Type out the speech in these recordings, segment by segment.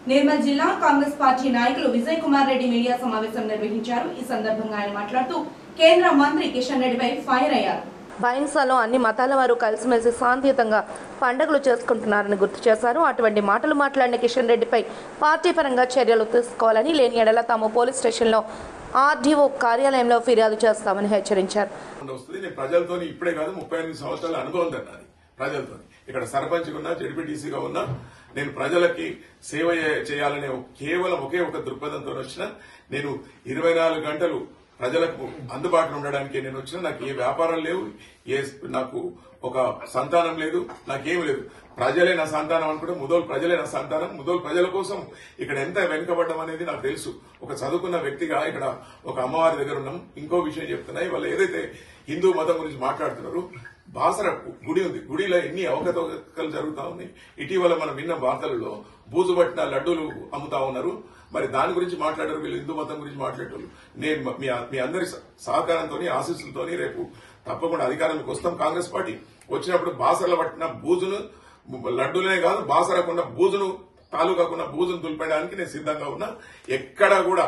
నిర్మల్ జిల్లా కాంగ్రెస్ పార్టీ నాయకులు విజయ్ కుమార్ రెడ్డి మీడియా సమావేశం నిర్వహించారు ఈ సందర్భంగా ఆయన మాట్లాడుతూ కేంద్ర మంత్రి కిషన్ రెడ్డిపై ఫైర్ అయ్యారు బైన్సాలో అన్ని మతాల వారు కలిసిమెలిసి శాంతియుతంగా పండుగలు చేసుకుంటున్నారని గుర్తు చేశారు అటువంటి మాటలు మాట్లాడిన కిషన్ రెడ్డిపై పార్టీ పరంగా చర్యలు తీసుకోవాలని లేని ఎడల తాము పోలీస్ స్టేషన్లో ఆర్డీఓ కార్యాలయంలో ఫిర్యాదు చేస్తామని హెచ్చరించారు వస్తుంది నేను ప్రజలతో ఇప్పుడే కాదు ముప్పై ఎనిమిది సంవత్సరాల అనుభవం నాది ప్రజలతో ఇక్కడ సర్పంచ్ ఉన్నా జడ్పీటీసీగా ఉన్నా నేను ప్రజలకి సేవ చే- చేయాలనే ఒక- కేవలం ఒకే ఒక దృక్పథంతో వచ్చిన నేను ఇరవై నాలుగు గంటలు ప్రజలకు అందుబాటులో ఉండడానికి నేను వచ్చిన నాకు ఏ వ్యాపారం లేవు ఏ నాకు ఒక సంతానం లేదు నాకేం లేదు ప్రజలే నా సంతానం అనుకుంటే ముదోలు ప్రజలే నా సంతానం ముదోలు ప్రజల కోసం ఇక్కడ ఎంత వెనుకబడ్డం అనేది నాకు తెలుసు ఒక చదువుకున్న వ్యక్తిగా ఇక్కడ ఒక అమ్మవారి దగ్గర ఉన్నాం ఇంకో విషయం చెప్తున్నా ఇవాళ ఏదైతే హిందూ మతం గురించి మాట్లాడుతున్నారు బాసర గుడి ఉంది గుడిలో ఎన్ని అవకతవకలు జరుగుతా ఉన్నాయి ఇటీవల మనం విన్న వార్తలలో బూజు పట్టిన లడ్డూలు అమ్ముతా ఉన్నారు మరి దాని గురించి మాట్లాడారు వీళ్ళు హిందూ మతం గురించి మాట్లాడారు నేను మ- మీ మీ అందరి స- సహకారంతో ఆశీస్సులతో రేపు తప్పకుండా అధికారానికి వస్తాం కాంగ్రెస్ పార్టీ వచ్చినప్పుడు బాసరలో పట్టిన బూజును లడ్డూలనే కాదు బాసరకున్న బూజును తాలూకాకున్న బూజును దులిపేయడానికి నేను సిద్ధంగా ఉన్నా ఎక్కడా కూడా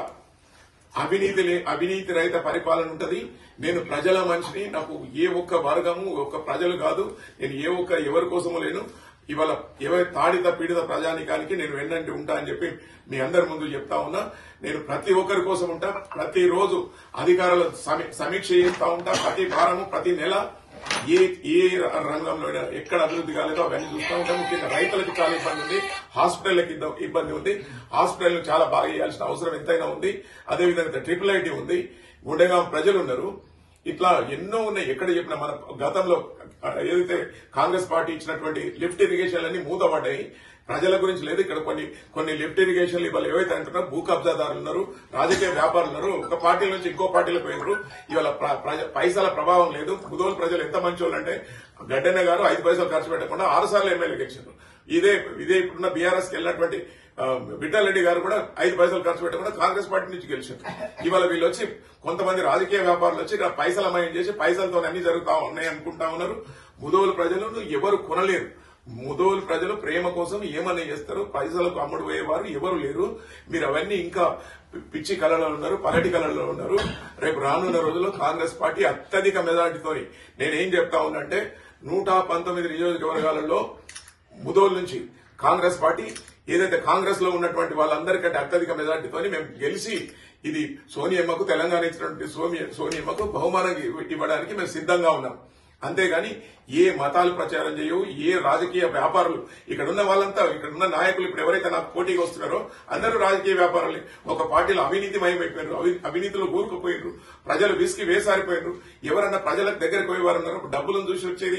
అవినీతి లే- అవినీతి రహిత పరిపాలన ఉంటది నేను ప్రజల మనిషిని నాకు ఏ ఒక్క వర్గము ఒక్క ప్రజలు కాదు నేను ఏ ఒక్క ఎవరి కోసము లేను ఇవాళ ఎవరి తాడిత పీడిత ప్రజానికానికి నేను వెన్నంటి ఉంటా అని చెప్పి మీ అందరి ముందు చెప్తా ఉన్నా నేను ప్రతి ఒక్కరి కోసం ఉంటా ప్రతి రోజు అధికారుల సమీ- సమీక్ష చేస్తా ఉంటా ప్రతి వారము ప్రతి నెల ఏ ఏ రంగంలో అయినా ఎక్కడ అభివృద్ధి కాలేదో అవన్నీ చూస్తూ ఉంటాం ముఖ్యంగా రైతులకు చాలా ఇబ్బంది ఉంది హాస్పిటల్కి ఇద్ద- ఇబ్బంది ఉంది హాస్పిటల్ చాలా బాగా చేయాల్సిన అవసరం ఎంతైనా ఉంది అదేవిధంగా ట్రిపుల్ ఐటీ ఉంది గుండెగా ప్రజలు ఉన్నారు ఇట్లా ఎన్నో ఉన్నాయి ఎక్కడ చెప్పినా మన గతంలో ఏదైతే కాంగ్రెస్ పార్టీ ఇచ్చినటువంటి లిఫ్ట్ ఇరిగేషన్లన్నీ మూతపడ్డాయి ప్రజల గురించి లేదు ఇక్కడ కొన్ని కొన్ని లిఫ్ట్ ఇరిగేషన్లు ఇవాళ ఏవైతే అంటున్నారో భూ కబ్జాదారులు ఉన్నారు రాజకీయ వ్యాపారులు ఉన్నారు ఒక పార్టీ నుంచి ఇంకో పార్టీలకు పోయినారు ఇవాళ ప్ర- ప్రజ- పైసల ప్రభావం లేదు ముదోలు ప్రజలు ఎంత మంచోళ్ళు అంటే గడ్డన్న గారు ఐదు పైసలు ఖర్చు పెట్టకుండా ఆరు సార్లు ఎమ్మెల్యే గెలిచారు ఇదే ఇదే ఇప్పుడున్న బీఆర్ఎస్ కి వెళ్ళినటువంటి ఆ, విఠల్ రెడ్డి గారు కూడా ఐదు పైసలు ఖర్చు పెట్టకుండా కాంగ్రెస్ పార్టీ నుంచి గెలిచారు ఇవాళ వీళ్ళు వచ్చి కొంతమంది రాజకీయ వ్యాపారులు వచ్చి ఇక్కడ పైసల మయం చేసి పైసలతో అన్ని జరుగుతా ఉన్నాయి అనుకుంటా ఉన్నారు ముదోలు ప్రజలను ఎవరు కొనలేరు ముదోలు ప్రజలు ప్రేమ కోసం ఏమన్నా చేస్తారు పైసలకు అమ్ముడు పోయేవారు ఎవరు లేరు మీరు అవన్నీ ఇంకా పి- పిచ్చి కళలో ఉన్నారు పగటి కళలో ఉన్నారు రేపు రానున్న రోజుల్లో కాంగ్రెస్ పార్టీ అత్యధిక మెజార్టీతోని నేనేం చెప్తా ఉన్నంటే నూట పంతొమ్మిది నియోజకవర్గాలలో ముదోలు నుంచి కాంగ్రెస్ పార్టీ ఏదైతే కాంగ్రెస్ లో ఉన్నటువంటి వాళ్ళందరికంటే అత్యధిక మెజార్టీతోని మేము గెలిచి ఇది సోనియమ్మకు తెలంగాణ ఇచ్చినటువంటి సోమి- సోనియమ్మకు బహుమానం ఇవ్వ- ఇవ్వడానికి మేము సిద్ధంగా ఉన్నాం అంతేగాని ఏ మతాలు ప్రచారం చేయవు ఏ రాజకీయ వ్యాపారులు ఇక్కడ ఉన్న వాళ్ళంతా ఇక్కడ ఉన్న నాయకులు ఇప్పుడు ఎవరైతే నాకు పోటీకి వస్తున్నారో అందరూ రాజకీయ వ్యాపారులే ఒక పార్టీలో అవినీతి మయమైపోయినారు అవి- అవినీతిలో కూరుకుపోయినారు ప్రజలు విసికి వేసారిపోయినారు ఎవరన్నా ప్రజలకు దగ్గరికి పోయేవారు ఉన్నారు డబ్బులను చూసి వచ్చేది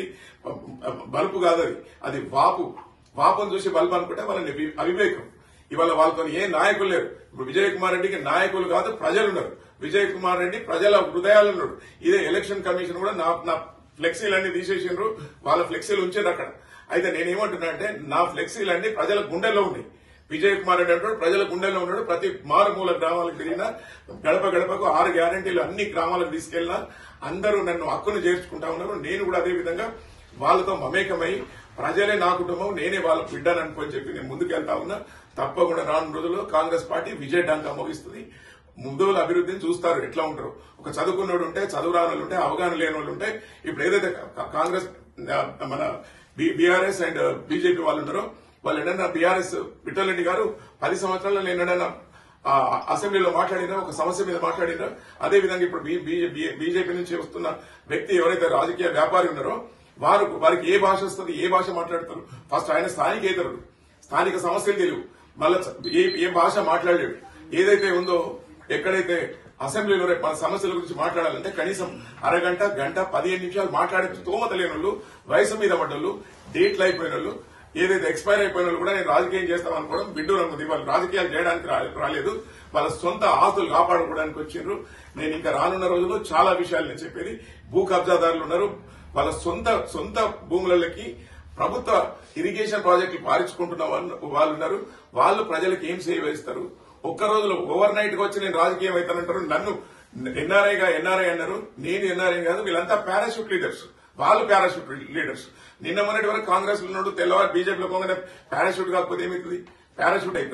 బల్బు కాదు అది అది వాపు వాపును చూసి బల్బు అనుకుంటే వాళ్ళని వి- అవివేకం ఇవాళ వాళ్ళతో ఏ నాయకులు లేరు ఇప్పుడు విజయ్ కుమార్ రెడ్డికి నాయకులు కాదు ప్రజలు ఉన్నారు విజయ్ కుమార్ రెడ్డి ప్రజల హృదయాలు ఉన్నాడు ఇదే ఎలక్షన్ కమిషన్ కూడా నా నా ఫ్లెక్సీలన్నీ తీసేసిండ్రు వాళ్ళ ఫ్లెక్సీలు ఉంచారు అక్కడ అయితే నేనేమంటున్నా అంటే నా ఫ్లెక్సీలన్నీ ప్రజల గుండెల్లో ఉన్నాయి విజయ్ కుమార్ రెడ్డి అంటాడు ప్రజల గుండెల్లో ఉన్నాడు ప్రతి మారుమూల గ్రామాలకు తిరిగినా గడప గడపకు ఆరు గ్యారంటీలు అన్ని గ్రామాలకు తీసుకెళ్లినా అందరూ నన్ను హక్కును చేర్చుకుంటా ఉన్నారు నేను కూడా అదే విధంగా వాళ్ళతో మమేకమై ప్రజలే నా కుటుంబం నేనే వాళ్ళ బిడ్డను అనుకోని చెప్పి నేను ముందుకెళ్తా ఉన్నా తప్పకుండా రాను రోజుల్లో కాంగ్రెస్ పార్టీ విజయ డాంకా మోగిస్తుంది ముందుల అభివృద్ధిని చూస్తారు ఎట్లా ఉంటారు ఒక చదువుకున్నోడు ఉంటే చదువు రాని వాళ్ళు ఉంటే అవగాహన లేని వాళ్ళు ఉంటే ఇప్పుడు ఏదైతే కా- కాంగ్రెస్ ఆ, మన బీఆర్ఎస్ అండ్ బీజేపీ వాళ్ళు ఉన్నారో వాళ్ళు ఏంటన్నా బీఆర్ఎస్ విఠల్ రెడ్డి గారు పది సంవత్సరాల్లో నేను ఏంటన్నా ఆ, అసెంబ్లీలో మాట్లాడినా ఒక సమస్య మీద మాట్లాడినా అదే విధంగా ఇప్పుడు బీజేపీ నుంచి వస్తున్న వ్యక్తి ఎవరైతే రాజకీయ వ్యాపారి ఉన్నారో వారు వారికి ఏ భాష వస్తుంది ఏ భాష మాట్లాడతారు ఫస్ట్ ఆయన స్థానికేతరుడు స్థానిక సమస్యలు తెలియవు మళ్ళీ ఏ ఏ భాష మాట్లాడలేడు ఏదైతే ఉందో ఎక్కడైతే అసెంబ్లీలో రేపు మన సమస్యల గురించి మాట్లాడాలంటే కనీసం అరగంట గంట పదిహేను నిమిషాలు మాట్లాడే స్తోమత లేని వాళ్ళు వయసు మీద పడ్డోళ్ళు డేట్లు అయిపోయిన వాళ్ళు ఏదైతే ఎక్స్పైర్ అయిపోయిన వాళ్ళు కూడా నేను రాజకీయం చేస్తాం అనుకోవడం విడ్డూరం ఉంది వాళ్ళు రాజకీయాలు చేయడానికి రా- రాలేదు వాళ్ళ సొంత ఆస్తులు కాపాడుకోవడానికి వచ్చిండ్రు నేను ఇంకా రానున్న రోజుల్లో చాలా విషయాలు నేను చెప్పేది భూ కబ్జాదారులు ఉన్నారు వాళ్ళ సొంత సొంత భూములకి ప్రభుత్వ ఇరిగేషన్ ప్రాజెక్టులు పారించుకుంటున్న వాళ్ళు వాళ్ళు ఉన్నారు వాళ్ళు ప్రజలకు ఏం సేవ ఇస్తారు ఒక్క రోజులో ఓవర్ నైట్ గా వచ్చి నేను రాజకీయం అవుతానంటారు నన్ను ఎన్ఆర్ఐగా ఎన్ఆర్ఐ అన్నారు నేను ఎన్ఆర్ఐ కాదు వీళ్ళంతా పారాషూట్ లీడర్స్ వాళ్ళు పారాషూట్ లీడర్స్ నిన్న మొన్నటి వరకు కాంగ్రెస్ లో ఉన్నాడు తెల్లవారు బీజేపీలో పోగానే పారాషూట్ కాకపోతే ఏమవుతుంది పారాషూట్ అవుతారు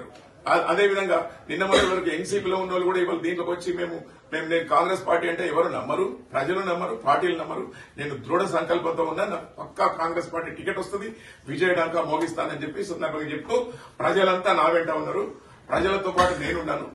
ఆ- అదే విధంగా నిన్న మొన్న వరకు ఎన్సీపీలో ఉన్న వాళ్ళు కూడా ఇవాళ దీంట్లోకి వచ్చి మేము మేము నేను కాంగ్రెస్ పార్టీ అంటే ఎవరు నమ్మరు ప్రజలు నమ్మరు పార్టీలు నమ్మరు నేను దృఢ సంకల్పంతో ఉన్నా నాకు పక్కా కాంగ్రెస్ పార్టీ టికెట్ వస్తుంది విజయడాంక మోగిస్తానని చెప్పి సందర్భంగా చెప్తూ ప్రజలంతా నా వెంట ఉన్నారు ప్రజలతో పాటు నేనున్నాను